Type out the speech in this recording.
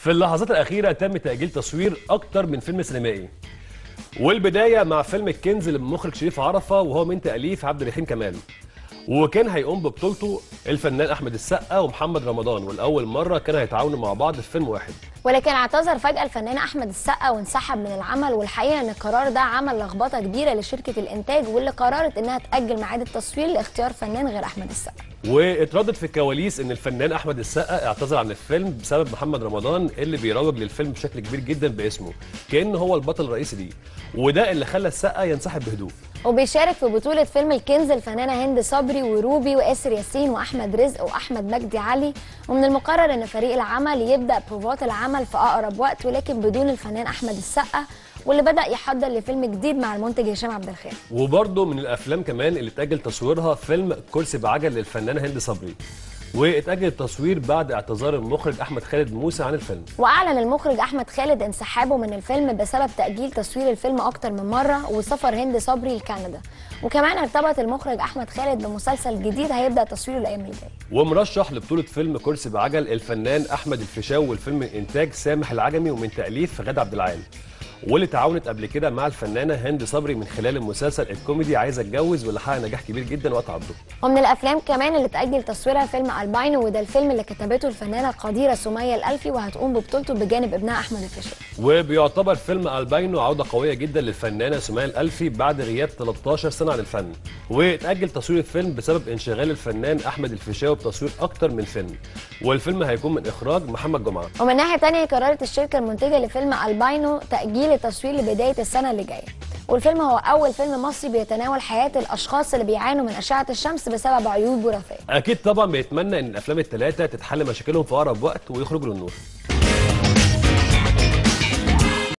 في اللحظات الأخيرة تم تأجيل تصوير أكتر من فيلم سينمائي والبداية مع فيلم الكنز للمخرج شريف عرفة وهو من تأليف عبد الرحيم كمال وكان هيقوم ببطولته الفنان أحمد السقا ومحمد رمضان والأول مرة كانوا هيتعاونوا مع بعض في فيلم واحد ولكن اعتذر فجأة الفنان أحمد السقا وانسحب من العمل والحقيقة إن القرار ده عمل لخبطة كبيرة لشركة الإنتاج واللي قررت إنها تأجل ميعاد التصوير لاختيار فنان غير أحمد السقا واتردد في الكواليس ان الفنان احمد السقا اعتذر عن الفيلم بسبب محمد رمضان اللي بيروج للفيلم بشكل كبير جدا باسمه كانه هو البطل الرئيسي ليه وده اللي خلى السقا ينسحب بهدوء وبيشارك في بطولة فيلم الكنز الفنانة هند صبري وروبي وآسر ياسين وأحمد رزق وأحمد مجدي علي ومن المقرر إن فريق العمل يبدأ بروفات العمل في أقرب وقت ولكن بدون الفنان أحمد السقا واللي بدأ يحضر لفيلم جديد مع المنتج هشام عبد الخالق وبرضه من الافلام كمان اللي اتاجل تصويرها فيلم كرسي بعجل للفنانه هند صبري واتاجل التصوير بعد اعتذار المخرج احمد خالد موسى عن الفيلم واعلن المخرج احمد خالد انسحابه من الفيلم بسبب تاجيل تصوير الفيلم اكتر من مره وسفر هند صبري لكندا وكمان ارتبط المخرج احمد خالد بمسلسل جديد هيبدا تصويره الايام اللي جايه ومرشح لبطوله فيلم كرسي بعجل الفنان احمد الفيشاوي والفيلم من انتاج سامح العجمي ومن تاليف غادة عبد العال واللي تعاونت قبل كده مع الفنانه هند صبري من خلال المسلسل الكوميدي عايزه اتجوز واللي حقق نجاح كبير جدا وقت عرضه ومن الافلام كمان اللي تاجل تصويرها فيلم الباينو وده الفيلم اللي كتبته الفنانه القديره سميه الالفي وهتقوم ببطولته بجانب ابنها احمد الفيشاوي وبيعتبر فيلم الباينو عوده قويه جدا للفنانه سمية الالفي بعد غياب 13 سنه عن الفن واتاجل تصوير الفيلم بسبب انشغال الفنان احمد الفيشاوي بتصوير اكتر من فيلم والفيلم هيكون من اخراج محمد جمعه ومن ناحيه تانية قررت الشركه المنتجه لفيلم الباينو تاجيل التصوير لبدايه السنه اللي جايه والفيلم هو اول فيلم مصري بيتناول حياه الاشخاص اللي بيعانوا من اشعه الشمس بسبب عيوب وراثيه اكيد طبعا بيتمنى ان الافلام الثلاثه تتحل مشاكلهم في اقرب وقت ويخرجوا للنور